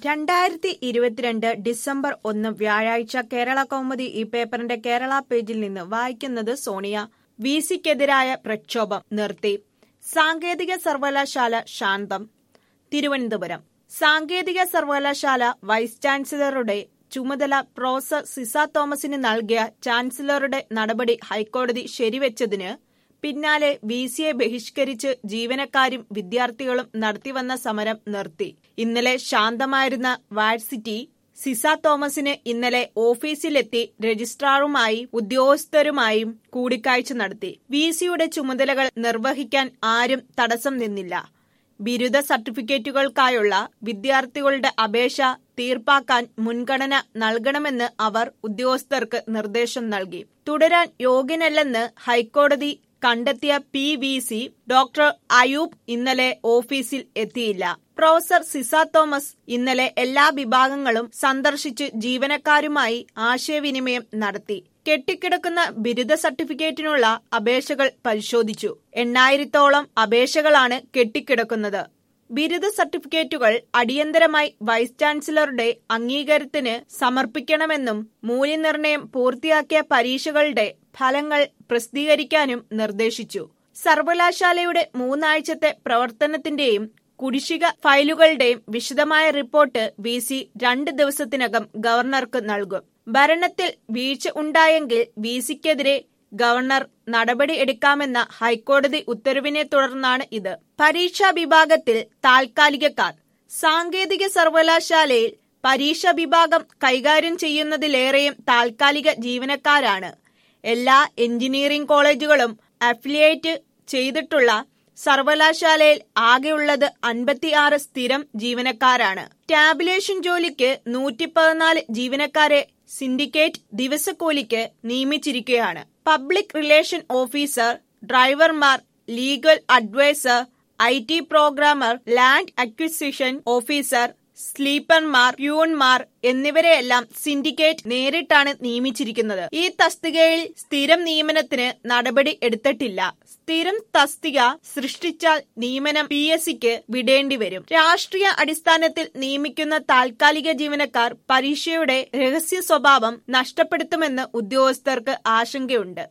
രണ്ടായിരത്തി ഇരുപത്തിരണ്ട് ഡിസംബർ ഒന്ന് വ്യാഴാഴ്ച കേരള കൗമുദി ഈ പേപ്പറിന്റെ കേരള പേജിൽ നിന്ന് വായിക്കുന്നത് സോണിയ വി സിക്കെതിരായ പ്രക്ഷോഭം നിർത്തി സാങ്കേതിക സർവകലാശാല ശാന്തം തിരുവനന്തപുരം സാങ്കേതിക സർവകലാശാല വൈസ് ചാൻസലറുടെ ചുമതല പ്രൊഫസർ സിസ തോമസിന് നൽകിയ ചാൻസലറുടെ നടപടി ഹൈക്കോടതി ശരിവെച്ചതിന് പിന്നാലെ വി സിയെ ബഹിഷ്കരിച്ച് ജീവനക്കാരും വിദ്യാർത്ഥികളും നടത്തിവന്ന സമരം നിർത്തി ഇന്നലെ ശാന്തമായിരുന്ന വാഴ്സിറ്റി സിസ തോമസിന് ഇന്നലെ ഓഫീസിലെത്തി രജിസ്ട്രാറുമായി ഉദ്യോഗസ്ഥരുമായും കൂടിക്കാഴ്ച നടത്തി വി സിയുടെ ചുമതലകൾ നിർവഹിക്കാൻ ആരും തടസ്സം നിന്നില്ല ബിരുദ സർട്ടിഫിക്കറ്റുകൾക്കായുള്ള വിദ്യാർത്ഥികളുടെ അപേക്ഷ തീർപ്പാക്കാൻ മുൻഗണന നൽകണമെന്ന് അവർ ഉദ്യോഗസ്ഥർക്ക് നിർദ്ദേശം നൽകി തുടരാൻ യോഗ്യനല്ലെന്ന് ഹൈക്കോടതി കണ്ടെത്തിയ P V C doctor Ayub ഇന്നലെ ഓഫീസിൽ എത്തിയില്ല പ്രൊഫസർ സിസ തോമസ് ഇന്നലെ എല്ലാ വിഭാഗങ്ങളും സന്ദർശിച്ച് ജീവനക്കാരുമായി ആശയവിനിമയം നടത്തി കെട്ടിക്കിടക്കുന്ന ബിരുദ സർട്ടിഫിക്കറ്റിനുള്ള അപേക്ഷകൾ പരിശോധിച്ചു എണ്ണായിരത്തോളം അപേക്ഷകളാണ് കെട്ടിക്കിടക്കുന്നത് ബിരുദ സർട്ടിഫിക്കറ്റുകൾ അടിയന്തരമായി വൈസ് ചാൻസലറുടെ അംഗീകാരത്തിന് സമർപ്പിക്കണമെന്നും മൂല്യനിർണ്ണയം പൂർത്തിയാക്കിയ പരീക്ഷകളുടെ ഫലങ്ങൾ പ്രസിദ്ധീകരിക്കാനും നിർദ്ദേശിച്ചു സർവകലാശാലയുടെ മൂന്നാഴ്ചത്തെ പ്രവർത്തനത്തിന്റെയും കുടിശ്ശിക ഫയലുകളുടെയും വിശദമായ റിപ്പോർട്ട് വി സി രണ്ട് ദിവസത്തിനകം ഗവർണർക്ക് നൽകും ഭരണത്തിൽ വീഴ്ച ഉണ്ടായെങ്കിൽ വി സിക്കെതിരെ ഗവർണർ നടപടി എടുക്കാമെന്ന ഹൈക്കോടതി ഉത്തരവിനെ തുടർന്നാണ് ഇത് പരീക്ഷാ വിഭാഗത്തിൽ താൽക്കാലികക്കാർ സാങ്കേതിക സർവകലാശാലയിൽ പരീക്ഷാ വിഭാഗം കൈകാര്യം ചെയ്യുന്നതിലേറെയും താൽക്കാലിക ജീവനക്കാരാണ് എല്ലാ എഞ്ചിനീയറിംഗ് കോളേജുകളും അഫിലിയേറ്റ് ചെയ്തിട്ടുള്ള സർവകലാശാലയിൽ ആകെയുള്ളത് അൻപത്തിയാറ് സ്ഥിരം ജീവനക്കാരാണ് ടാബുലേഷൻ ജോലിക്ക് നൂറ്റി പതിനാല് ജീവനക്കാരെ സിൻഡിക്കേറ്റ് ദിവസക്കൂലിക്ക് നിയമിച്ചിരിക്കുകയാണ് പബ്ലിക് റിലേഷൻ ഓഫീസർ ഡ്രൈവർമാർ legal adviser I T programmer land acquisition officer സ്ലീപ്പർമാർ പ്യൂൺമാർ എന്നിവരെയെല്ലാം സിൻഡിക്കേറ്റ് നേരിട്ടാണ് നിയമിച്ചിരിക്കുന്നത് ഈ തസ്തികയിൽ സ്ഥിരം നിയമനത്തിന് നടപടി എടുത്തിട്ടില്ല സ്ഥിരം തസ്തിക സൃഷ്ടിച്ചാൽ നിയമനം പി എസ് സിക്ക് വിടേണ്ടി വരും രാഷ്ട്രീയ അടിസ്ഥാനത്തിൽ നിയമിക്കുന്ന താൽക്കാലിക ജീവനക്കാർ പരീക്ഷയുടെ രഹസ്യ സ്വഭാവം നഷ്ടപ്പെടുത്തുമെന്ന് ഉദ്യോഗസ്ഥർക്ക് ആശങ്കയുണ്ട്